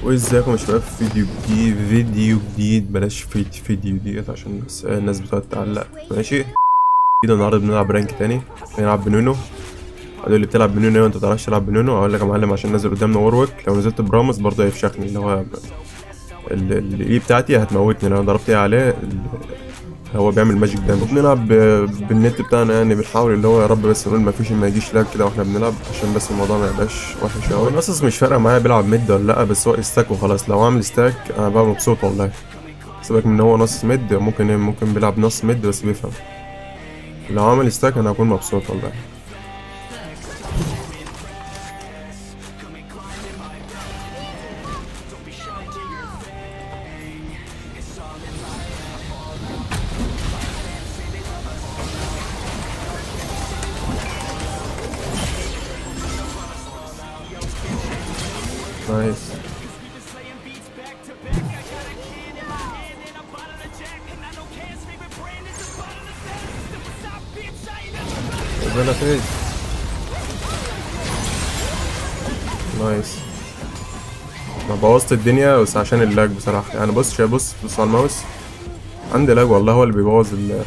وازيكم يا شباب في فيديو جديد فيديو جديد بلاش في فيديو ديت عشان بس الناس بتقعد تعلق ماشي كده النهارده بنلعب رانك تاني بنلعب بنونو هتقول لي بتلعب بنونو ايه وانت متعرفش تلعب بنونو اقول لك يا معلم عشان نازل قدامنا ووروك لو نزلت برامز برضه هيفشخني اللي هو ال- ال- الاي بتاعتي هتموتني لو انا ضربت ايه عليه ال- هو بيعمل ماجيك دامج بنلعب ب- بالنت بتاعنا يعني بنحاول اللي هو يا رب بس نقول ما فيش ما يجيش لاج كده واحنا بنلعب عشان بس الموضوع ما يبقاش وحش قوي النصص مش فارقه معايا بيلعب ميد ولا لا بس هو استاك وخلاص لو عامل استاك انا بقى مبسوط والله سيبك من ان هو نص ميد ممكن ممكن بيلعب نص ميد بس بيفهم لو عمل استاك انا هكون مبسوط والله نايس ربنا فيز نايس انا بوظت الدنيا بس عشان اللاج بصراحة يعني بص شايف بص بص على الماوس عندي لاج والله هو اللي بيبوظ ال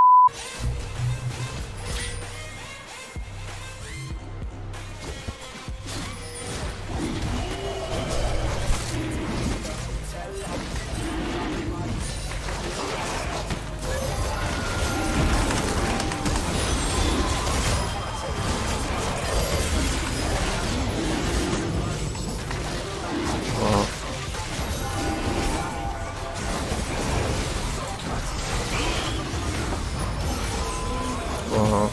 آه. آه.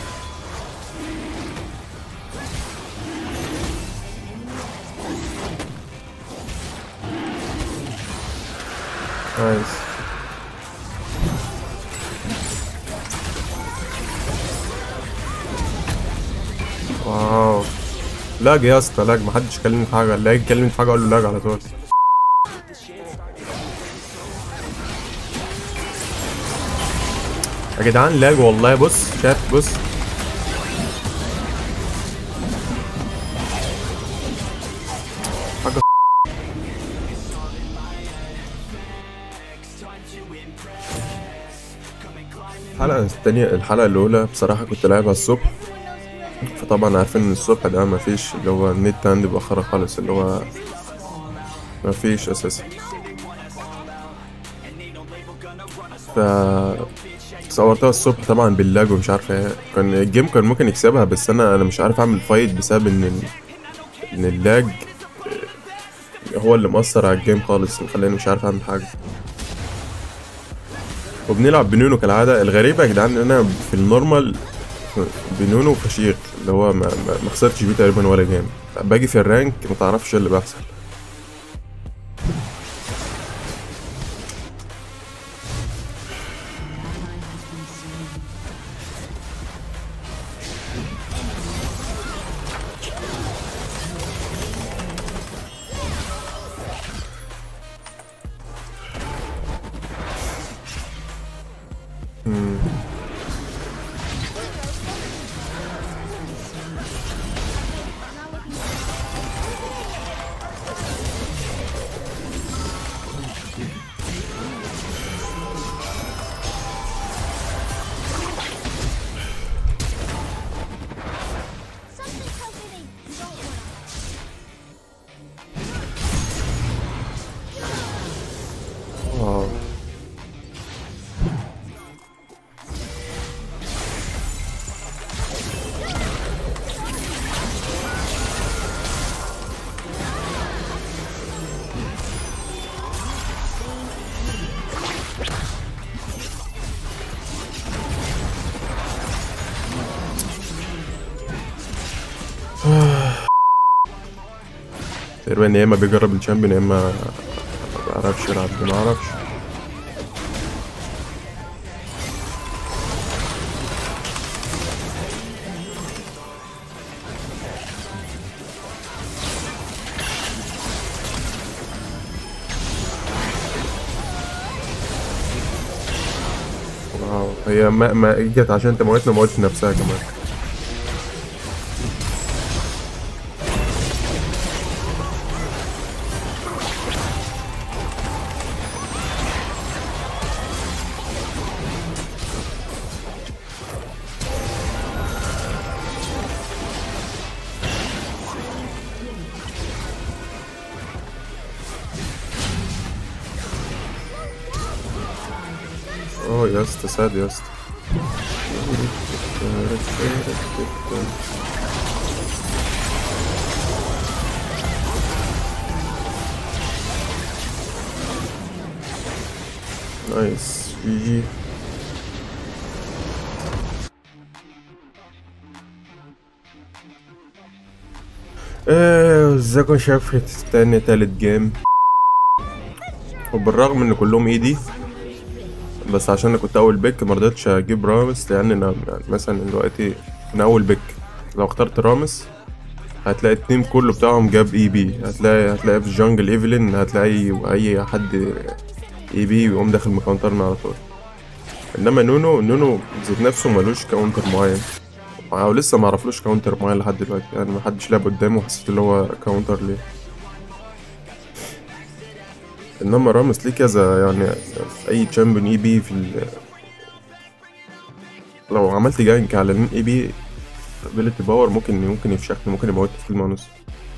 نايس واو لاج يا اسطى لاج محدش كلمني في حاجه لاج يكلمني في حاجه اقول له لاج على طول يا جدعان لاج والله بص شايف بص حاجة الحلقة التانية الحلقة الأولى بصراحة كنت لاعبها الصبح فطبعا عارفين ان الصبح ده مفيش اللي هو النت عندي بأخرة خالص اللي هو مفيش أساسا ف صورتها الصبح طبعا باللاج ومش عارف ايه كان الجيم كان ممكن يكسبها بس انا انا مش عارف اعمل فايت بسبب ان ال- ان اللاج هو اللي مأثر على الجيم خالص مخليني مش عارف اعمل حاجة وبنلعب بنونو كالعادة الغريب يا جدعان ان انا في النورمال بنونو فشيخ اللي هو ما, ما, ما خسرتش بيه تقريبا ولا جيم باجي في الرانك ما تعرفش إيه اللي بيحصل Something tells me they don't want واو تقريبا يا اما بيجرب الشامبيون يا اما ما بعرفش يلعب ما اعرفش واو هي ما ما جت عشان تموتنا موتت نفسها كمان يا اسطى ساد يا اسطى نايس جي جي ايه ازيكم شاف تاني تالت جيم وبالرغم ان كلهم ايدي بس عشان انا كنت اول بيك مرضتش اجيب رامس لان انا يعني مثلا دلوقتي انا اول بيك لو اخترت رامس هتلاقي التيم كله بتاعهم جاب اي بي هتلاقي هتلاقي في جانجل ايفلين هتلاقي اي حد اي بي يقوم داخل مكاونترنا على طول انما نونو نونو ذات نفسه ملوش كاونتر معين او لسه ما عرفلوش كاونتر معين لحد دلوقتي يعني ما حدش لعب قدامه وحسيت اللي هو كاونتر ليه انما رامس ليه كذا يعني في اي تشامبيون اي بي في ال... لو عملت جانك على اي بي ابيلتي باور ممكن ممكن يفشخني ممكن يموتني في كلمة ونص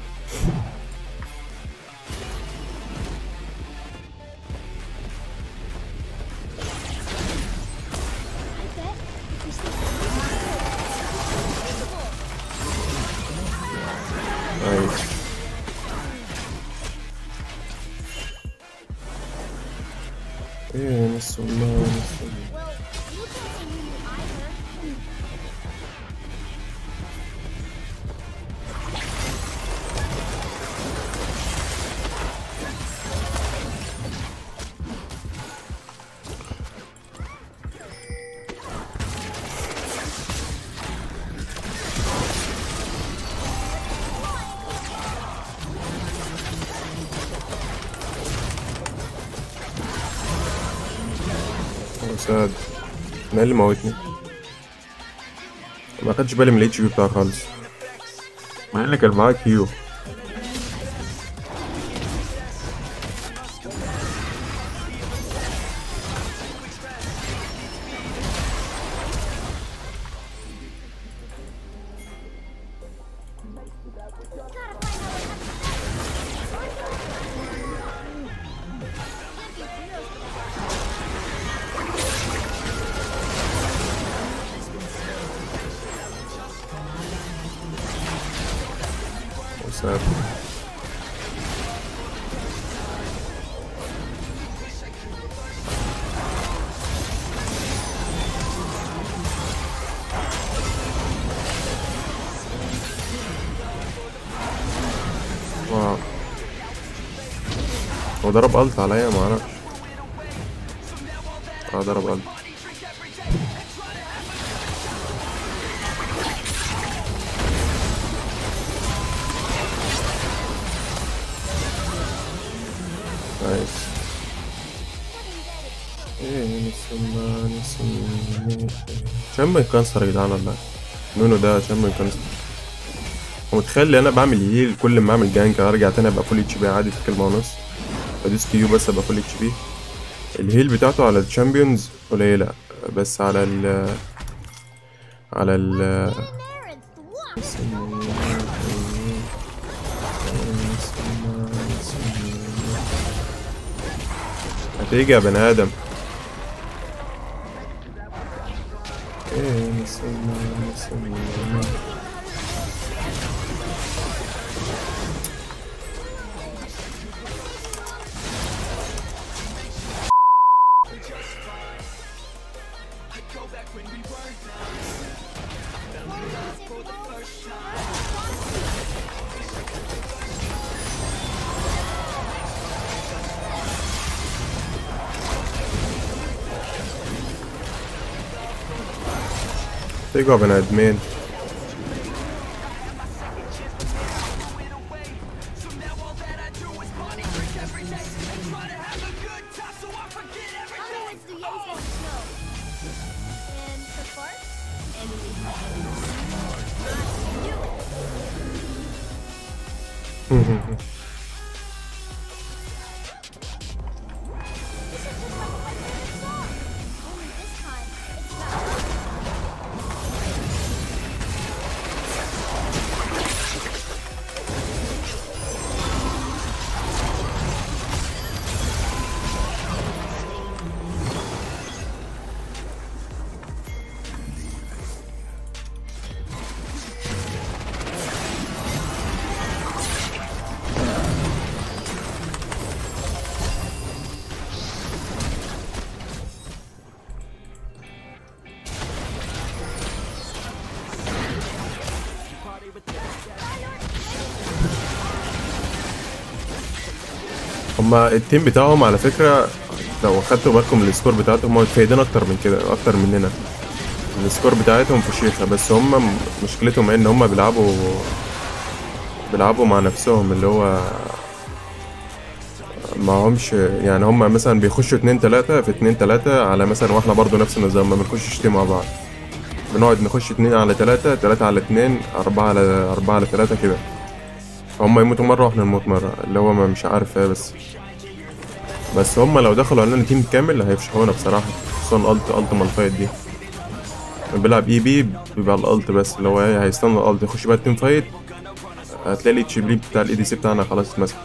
أيوة. ايه نص الله نص الله Well, you can't see me either. هو سعد انا إيه اللي موتني ما خدش بالي من الاتش بي بتاعه خالص مع ان كان معاه كيو هو سعد واو هو ضرب الت عليا ما اعرفش اه ضرب الت نايس ايه نسمع نسمع شم كانسر يا جدعان والله نونو ده شم كانسر ومتخيل انا بعمل هيل كل ما اعمل جانك ارجع تاني ابقى فول اتش بي عادي في كلمه ونص بدوس كيو بس ابقى فول اتش بي الهيل بتاعته على الشامبيونز قليله بس على ال على ال Clarence, the one. هتيجي يا بني ادم ايه نسمع نسمع تيجوا يا بني ادمين Other ones do Yeti take snow. And the farts? Enemy. This is just like my favorite song. Only this time, it's not. هما التيم بتاعهم على فكرة لو خدتوا بالكم من السكور بتاعتهم هما متفايدين أكتر من كده أكتر مننا السكور بتاعتهم فشيخة بس هما م- مشكلتهم إن هما بيلعبوا بيلعبوا مع نفسهم اللي هو ما همش يعني هما مثلا بيخشوا اتنين تلاتة في اتنين تلاتة على مثلا واحنا برضو نفس النظام ما بنخشش تيم مع بعض بنقعد نخش اتنين على تلاتة تلاتة على اتنين أربعة على أربعة على تلاتة كده هما يموتوا مرة واحنا نموت مرة اللي هو ما مش عارف ايه بس بس هما لو دخلوا علينا تيم كامل هيفشخونا بصراحة خصوصا الألت ألت مالفايت دي بيلعب اي بي بيبقى الألت بس اللي هو ايه هيستنى الألت يخش بقى التيم فايت هتلاقي الاتش بي بتاع الاي دي سي بتاعنا خلاص اتمسك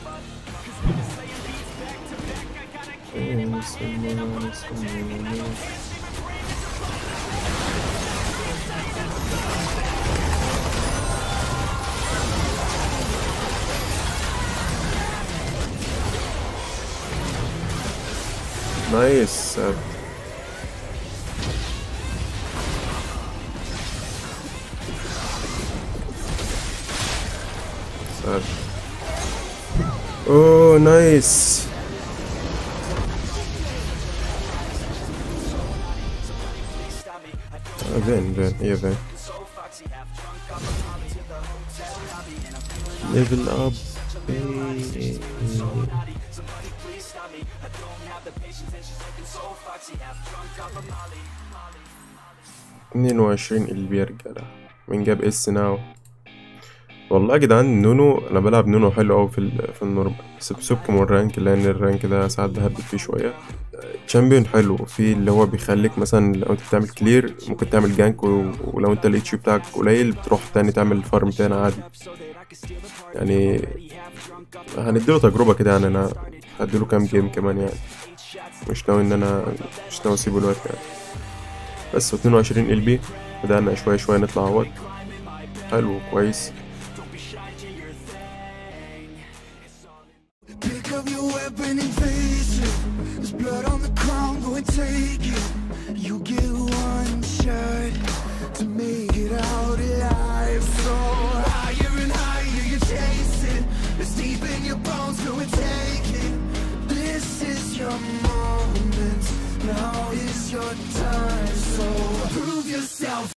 نايس ساد اوه نايس آه، فين فين هي فين ليفل اب اتنين وعشرين اللي رجالة مين جاب اس ناو والله يا جدعان نونو انا بلعب نونو حلو قوي في ال- في النورمال بس بسبكم الرانك لان الرانك ده ساعات بهبط فيه شويه تشامبيون حلو في اللي هو بيخليك مثلا لو انت بتعمل كلير ممكن تعمل جانك و- ولو انت الاتش بتاعك قليل بتروح تاني تعمل فارم تاني عادي يعني هنديله تجربه كده يعني انا هديله كام جيم كمان يعني مش ناوي ان انا مش ناوي اسيبه الوقت يعني بس 22 ال بي بدأنا شوية شوية نطلع اهوت حلو كويس Pick up your weapon and face it. There's blood on the ground, go and take it. You get one shot to make it out alive. So higher and higher you chase it. It's deep in your bones, go and take it. This is your